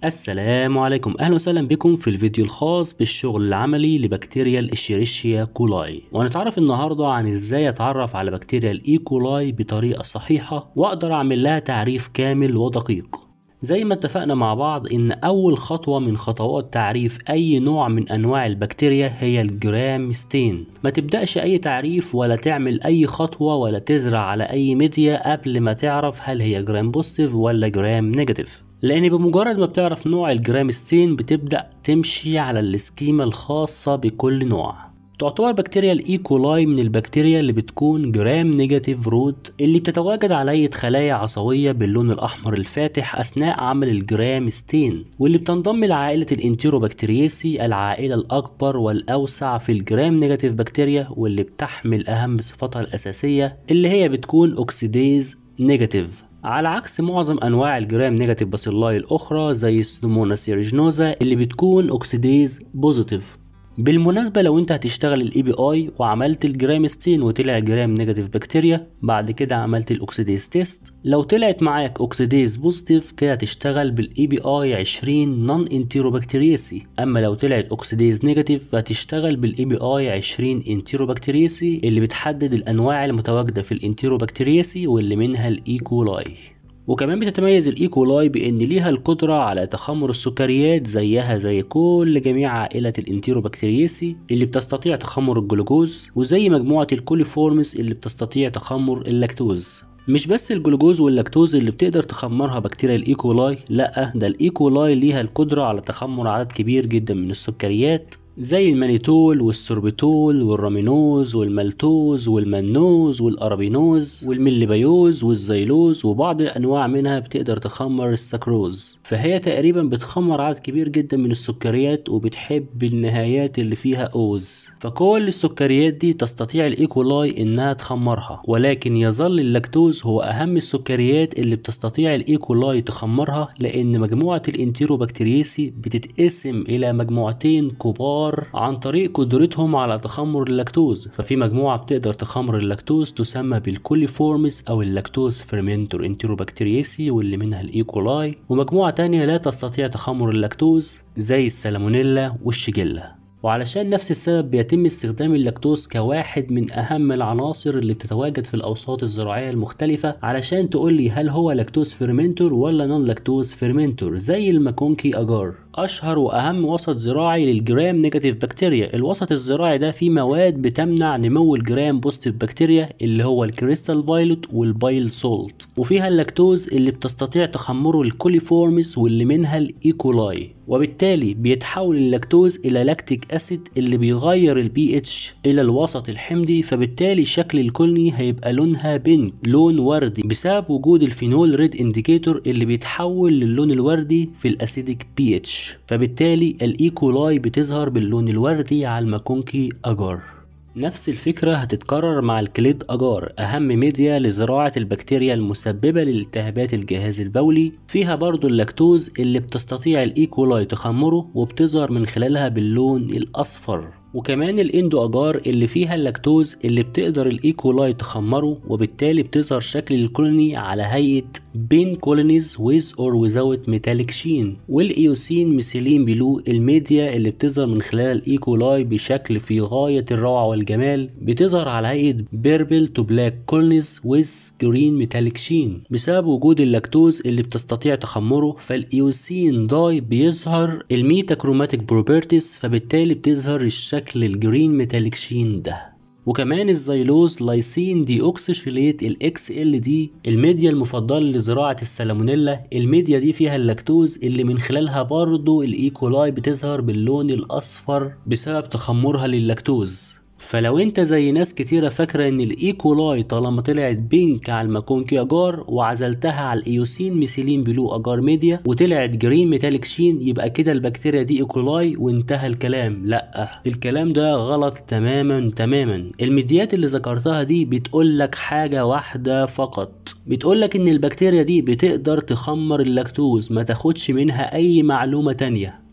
السلام عليكم اهلا وسهلا بكم في الفيديو الخاص بالشغل العملي لبكتيريا الاشيريشيا كولاي وهنتعرف النهارده عن ازاي اتعرف على بكتيريا الايكولاي بطريقه صحيحه واقدر اعمل لها تعريف كامل ودقيق زي ما اتفقنا مع بعض ان اول خطوة من خطوات تعريف اي نوع من انواع البكتيريا هي الجرام ستين ما تبدأش اي تعريف ولا تعمل اي خطوة ولا تزرع على اي ميديا قبل ما تعرف هل هي جرام بوزيتيف ولا جرام نيجاتيف لان بمجرد ما بتعرف نوع الجرام ستين بتبدأ تمشي على السكيمة الخاصة بكل نوع تعتبر بكتيريا الايكولاي من البكتيريا اللي بتكون جرام نيجاتيف روت اللي بتتواجد على هيئة خلايا عصوية باللون الأحمر الفاتح أثناء عمل الجرام ستين واللي بتنضم لعائلة الانتيروبكتيريسي العائلة الأكبر والأوسع في الجرام نيجاتيف بكتيريا واللي بتحمل أهم صفاتها الأساسية اللي هي بتكون أكسيديز نيجاتيف على عكس معظم انواع الجرام نيجاتيف باسيلاي الاخرى زي سلوموناس سيريجنوزا اللي بتكون اوكسيديز بوزيتيف بالمناسبة لو انت هتشتغل الاي بي اي وعملت الجرام ستين وطلع جرام نيجاتيف بكتيريا بعد كده عملت الاكسيديز تيست لو طلعت معاك اوكسيديز بوزيتيف كده هتشتغل بالاي بي اي 20 نون انتيروبكتيريسي اما لو طلعت اوكسيديز نيجاتيف فهتشتغل بالاي بي اي 20 انتيروبكتيريسي اللي بتحدد الانواع المتواجدة في الانتيروبكتيريسي واللي منها الايكولاي وكمان بتتميز الايكولاي بان ليها القدرة على تخمر السكريات زيها زي كل جميع عائلة الانتيروبكتيريسي اللي بتستطيع تخمر الجلوكوز وزي مجموعة الكوليفورمز اللي بتستطيع تخمر اللاكتوز مش بس الجلوكوز واللاكتوز اللي بتقدر تخمرها بكتيريا الايكولاي لا ده الايكولاي ليها القدرة على تخمر عدد كبير جدا من السكريات زي المانيتول والسوربيتول والرامينوز والمالتوز والمنوز والارابينوز والميليبيوز والزيلوز وبعض الانواع منها بتقدر تخمر السكروز فهي تقريبا بتخمر عدد كبير جدا من السكريات وبتحب النهايات اللي فيها اوز فكل السكريات دي تستطيع الايكولاي انها تخمرها ولكن يظل اللاكتوز هو اهم السكريات اللي بتستطيع الايكولاي تخمرها لان مجموعة الانتيروبكتيريسي بتتقسم الى مجموعتين كبار عن طريق قدرتهم على تخمر اللاكتوز ففي مجموعة بتقدر تخمر اللاكتوز تسمى بالكوليفورمس أو اللاكتوز فيرمنتور انتيروبكتيريسي واللي منها الإيكولاي ومجموعة تانية لا تستطيع تخمر اللاكتوز زي السالمونيلا والشيجيلا وعلشان نفس السبب بيتم استخدام اللاكتوز كواحد من أهم العناصر اللي بتتواجد في الأوساط الزراعية المختلفة علشان تقولي هل هو لاكتوز فيرمنتور ولا نون لاكتوز فيرمنتور زي الماكونكي أجار أشهر وأهم وسط زراعي للجرام نيجاتيف بكتيريا الوسط الزراعي ده فيه مواد بتمنع نمو الجرام بوزيتيف بكتيريا اللي هو الكريستال فايلوت والبايل سولت وفيها اللاكتوز اللي بتستطيع تخمره الكوليفورمس واللي منها الإيكولاي وبالتالي بيتحول اللاكتوز الى لاكتيك اسيد اللي بيغير البي اتش الى الوسط الحمضي فبالتالي الشكل الكلي هيبقى لونها بينك لون وردي بسبب وجود الفينول ريد انديكيتور اللي بيتحول للون الوردي في الاسيديك بي اتش فبالتالي الايكولاي بتظهر باللون الوردي على الماكونكي اجار نفس الفكرة هتتكرر مع الكليد أجار أهم ميديا لزراعة البكتيريا المسببة لالتهابات الجهاز البولي فيها برضو اللاكتوز اللي بتستطيع الإيكولاي تخمره وبتظهر من خلالها باللون الأصفر وكمان الاندو اجار اللي فيها اللاكتوز اللي بتقدر الايكولاي تخمره وبالتالي بتظهر شكل الكولوني على هيئه بين كولونيز with or without metallic sheen والايوسين ميثيلين بلو الميديا اللي بتظهر من خلال الايكولاي بشكل في غايه الروعه والجمال بتظهر على هيئه بيربل تو بلاك كولونيز with green metallic sheen بسبب وجود اللاكتوز اللي بتستطيع تخمره فالايوسين داي بيظهر الميتاكروماتيك بروبرتيز فبالتالي بتظهر الشكل شكل الجرين ميتاليك شين ده وكمان الزيلوز لايسين دي اوكسيشيليت الاكس ال دي الميديا المفضله لزراعه السالمونيلا الميديا دي فيها اللاكتوز اللي من خلالها برضو الايكولاي بتظهر باللون الاصفر بسبب تخمرها لللاكتوز فلو انت زي ناس كتيرة فاكرة ان الايكولاي طالما طلعت بينك على الماكونكي اجار وعزلتها على الايوسين ميثيلين بلو اجار ميديا وطلعت جرين ميتاليك شين يبقى كده البكتيريا دي ايكولاي وانتهى الكلام لا الكلام ده غلط تماما تماما الميديات اللي ذكرتها دي بتقول لك حاجة واحدة فقط بتقول لك ان البكتيريا دي بتقدر تخمر اللاكتوز ما تاخدش منها اي معلومة تانية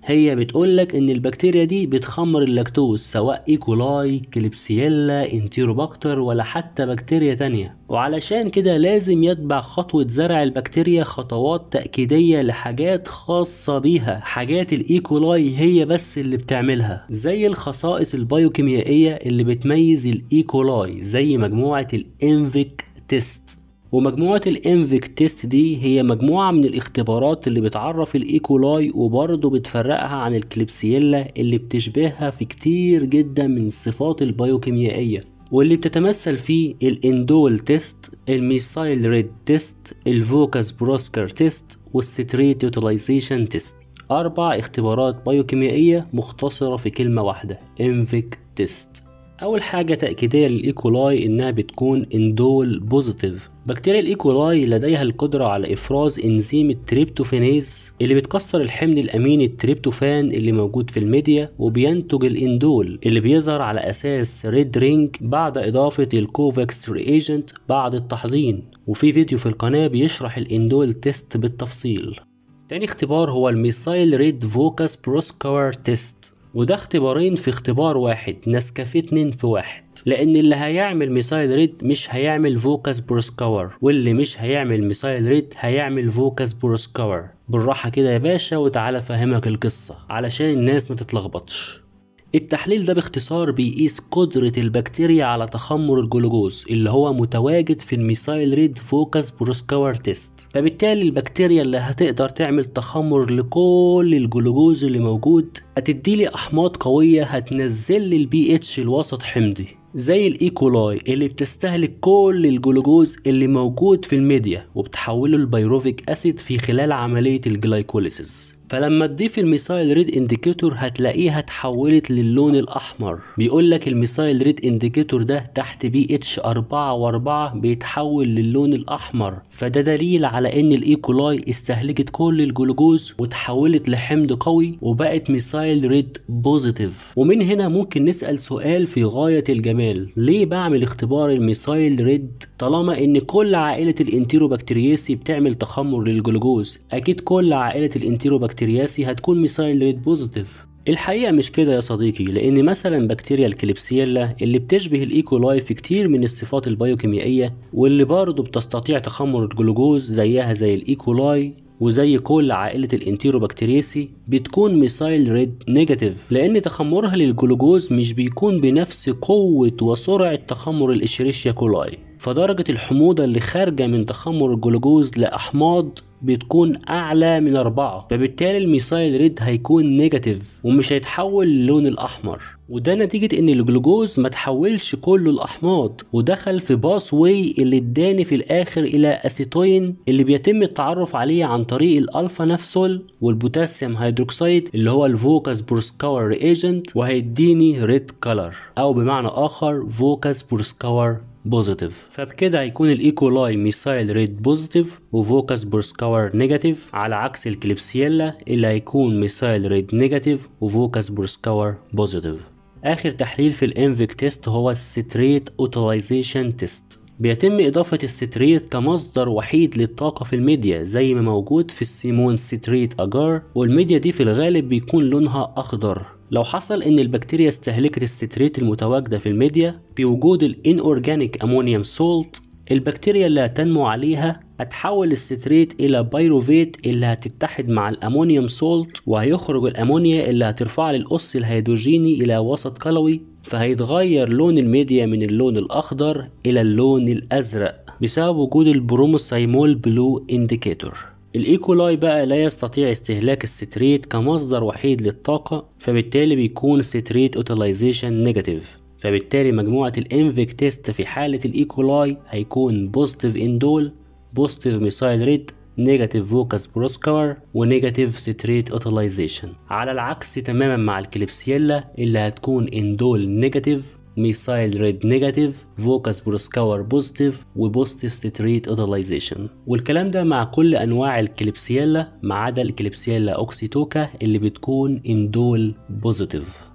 هي بتقولك ان البكتيريا دي بتخمر اللاكتوز سواء ايكولاي كليبسيلا انتيروباكتر ولا حتى بكتيريا تانية وعلشان كده لازم يتبع خطوة زرع البكتيريا خطوات تأكيدية لحاجات خاصة بيها حاجات الايكولاي هي بس اللي بتعملها زي الخصائص البيوكيميائية اللي بتميز الايكولاي زي مجموعة الانفيك تيست ومجموعة الانفيك تيست دي هي مجموعة من الاختبارات اللي بتعرف الايكولاي وبرضه بتفرقها عن الكليبسيلا اللي بتشبهها في كتير جدا من الصفات البيوكيميائية واللي بتتمثل في الاندول تيست الميسايل ريد تيست الفوكاس بروسكر تيست والستريت يوتيلايزيشن تيست أربع اختبارات بيوكيميائية مختصرة في كلمة واحدة انفيك تيست أول حاجة تأكيدية للإيكولاي إنها بتكون اندول بوزيتيف بكتيريا الإيكولاي لديها القدرة على إفراز إنزيم التريبتوفينيز اللي بتكسر الحمض الأميني التريبتوفان اللي موجود في الميديا وبينتج الاندول اللي بيظهر على أساس ريد رينج بعد إضافة الكوفاكس رياجنت بعد التحضين وفي فيديو في القناة بيشرح الاندول تيست بالتفصيل تاني اختبار هو الميسايل ريد فوكاس بروسكور تيست وده اختبارين في اختبار واحد نسكافيه اتنين في واحد لان اللي هيعمل ميسايل ريد مش هيعمل فوكاس بروسكور واللي مش هيعمل ميسايل ريد هيعمل فوكاس بروسكور بالراحة كده يا باشا وتعالى فهمك القصة علشان الناس ما تتلخبطش التحليل ده باختصار بيقيس قدرة البكتيريا على تخمر الجلوكوز اللي هو متواجد في الميسايل ريد فوكس بروسكور تيست فبالتالي البكتيريا اللي هتقدر تعمل تخمر لكل الجلوكوز اللي موجود هتديلي احماض قوية هتنزل لي البي اتش الوسط حمضي زي الايكولاي اللي بتستهلك كل الجلوكوز اللي موجود في الميديا وبتحوله لبيروفيك اسيد في خلال عملية الجلايكوليسيس فلما تضيف الميسايل ريد انديكيتور هتلاقيها اتحولت للون الاحمر بيقول لك الميسايل ريد انديكيتور ده تحت بي اتش 4 و4 بيتحول للون الاحمر فده دليل على ان الايكولاي استهلكت كل الجلوكوز وتحولت لحمض قوي وبقت ميسايل ريد بوزيتيف ومن هنا ممكن نسال سؤال في غايه الجمال ليه بعمل اختبار الميسايل ريد طالما ان كل عائله الانتيروبكتيرياسي بتعمل تخمر للجلوكوز اكيد كل عائله الانتيروبكتيرياسي بكتيرياسي هتكون ميسايل ريد بوزيتيف الحقيقة مش كده يا صديقي لأن مثلا بكتيريا الكليبسيلا اللي بتشبه الإيكولاي في كتير من الصفات البيوكيميائية واللي برضه بتستطيع تخمر الجلوكوز زيها زي الإيكولاي وزي كل عائلة الانتيروبكتيريسي بتكون ميسايل ريد نيجاتيف لأن تخمرها للجلوكوز مش بيكون بنفس قوة وسرعة تخمر الإشريشيا كولاي فدرجة الحموضة اللي خارجة من تخمر الجلوكوز لأحماض بتكون أعلى من أربعة فبالتالي الميسايل ريد هيكون نيجاتيف ومش هيتحول للون الأحمر وده نتيجة إن الجلوكوز ما تحولش كله الأحماض ودخل في باس واي اللي اداني في الآخر إلى أسيتوين اللي بيتم التعرف عليه عن طريق الألفا نفسول والبوتاسيوم هيدروكسيد اللي هو الفوكاس بورسكاور رياجنت وهيديني ريد كولر أو بمعنى آخر فوكاس بورسكاور بوزيتيف فبكده هيكون الايكولاي ميسايل ريد بوزيتيف وفوكاس بورسكاور نيجاتيف على عكس الكليبسيلا اللي هيكون ميسايل ريد نيجاتيف وفوكاس بورسكاور بوزيتيف اخر تحليل في الانفيك تيست هو الستريت اوتلايزيشن تيست بيتم إضافة الستريت كمصدر وحيد للطاقة في الميديا زي ما موجود في السيمون ستريت أجار والميديا دي في الغالب بيكون لونها أخضر لو حصل ان البكتيريا استهلكت الستريت المتواجدة في الميديا بوجود الانورجانيك امونيوم سولت البكتيريا اللي هتنمو عليها هتحول الستريت الى بايروفيت اللي هتتحد مع الامونيوم سولت وهيخرج الامونيا اللي هترفع القص الهيدروجيني الى وسط قلوي فهيتغير لون الميديا من اللون الاخضر الى اللون الازرق بسبب وجود البروموسايمول بلو انديكيتور الايكولاي بقى لا يستطيع استهلاك الستريت كمصدر وحيد للطاقة فبالتالي بيكون ستريت اوتلايزيشن نيجاتيف فبالتالي مجموعة الانفيك تيست في حالة الايكولاي هيكون بوزيتيف اندول بوزيتيف ميسايل ريد نيجاتيف فوكس بروسكور ونيجاتيف ستريت اوتلايزيشن على العكس تماما مع الكليبسيلا اللي هتكون اندول نيجاتيف ميسايل ريد نيجاتيف فوكس بروسكاور بوزيتيف وبوزيتيف ستريت اوتلايزيشن والكلام ده مع كل انواع الكليبسيلا ما عدا الكليبسيلا اوكسيتوكا اللي بتكون اندول بوزيتيف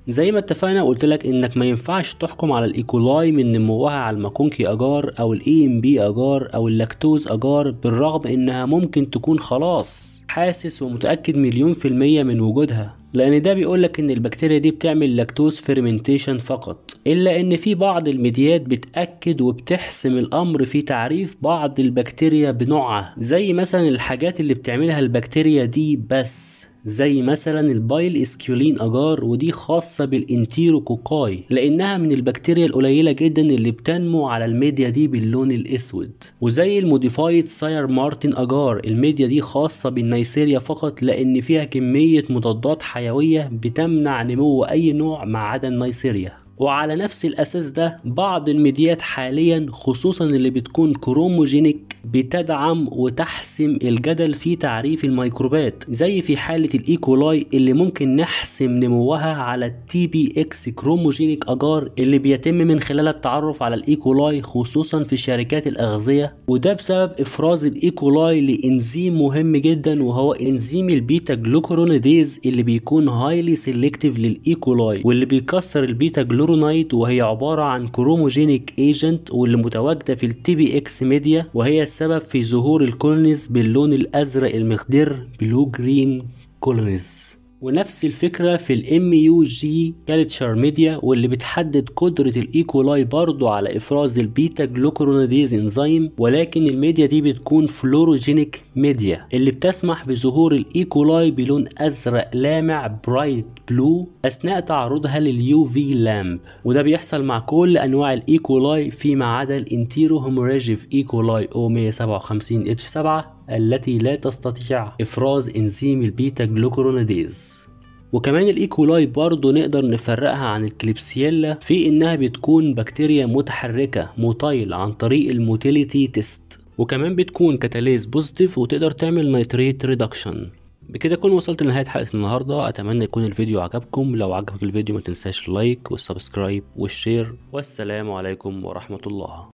زي ما اتفقنا قلت لك انك ما ينفعش تحكم على الايكولاي من نموها على الماكونكي اجار او الاي ام بي اجار او اللاكتوز اجار بالرغم انها ممكن تكون خلاص حاسس ومتاكد مليون في الميه من وجودها لان ده بيقولك ان البكتيريا دي بتعمل لاكتوز فيرمنتيشن فقط الا ان في بعض الميديات بتاكد وبتحسم الامر في تعريف بعض البكتيريا بنوعها زي مثلا الحاجات اللي بتعملها البكتيريا دي بس زي مثلا البايل اسكيولين اجار ودي خاصة بالانتيروكوكاي لانها من البكتيريا القليلة جدا اللي بتنمو على الميديا دي باللون الاسود وزي الموديفايد ساير مارتن اجار الميديا دي خاصة بالنيسيريا فقط لان فيها كمية مضادات حيوية بتمنع نمو اي نوع ما عدا النيسيريا وعلى نفس الأساس ده بعض الميديات حاليا خصوصا اللي بتكون كروموجينيك بتدعم وتحسم الجدل في تعريف الميكروبات زي في حالة الإيكولاي اللي ممكن نحسم نموها على التي بي اكس كروموجينيك أجار اللي بيتم من خلال التعرف على الإيكولاي خصوصا في شركات الأغذية وده بسبب إفراز الإيكولاي لإنزيم مهم جدا وهو إنزيم البيتا جلوكورونيديز اللي بيكون هايلي سيلكتيف للإيكولاي واللي بيكسر البيتا جلورونايت وهي عبارة عن كروموجينيك ايجنت واللي متواجدة في التي بي اكس ميديا وهي السبب في ظهور الكولونيز باللون الازرق المخضر بلو جرين كولونيز ونفس الفكرة في الام يو جي كالتشر ميديا واللي بتحدد قدرة الايكولاي برضو على افراز البيتا جلوكورونيديز انزيم ولكن الميديا دي بتكون فلوروجينيك ميديا اللي بتسمح بظهور الايكولاي بلون ازرق لامع برايت بلو اثناء تعرضها لليو في لامب وده بيحصل مع كل انواع الايكولاي فيما عدا الانتيرو هيموراجيف ايكولاي او 157 اتش 7 التي لا تستطيع افراز انزيم البيتا جلوكورونيديز وكمان الايكولاي برضه نقدر نفرقها عن الكليبسيلا في انها بتكون بكتيريا متحركة موتايل عن طريق الموتيليتي تيست وكمان بتكون كاتاليز بوزيتيف وتقدر تعمل نيتريت ريدكشن بكده اكون وصلت لنهاية حلقة النهاردة اتمنى يكون الفيديو عجبكم لو عجبك الفيديو ما تنساش اللايك والسبسكرايب والشير والسلام عليكم ورحمة الله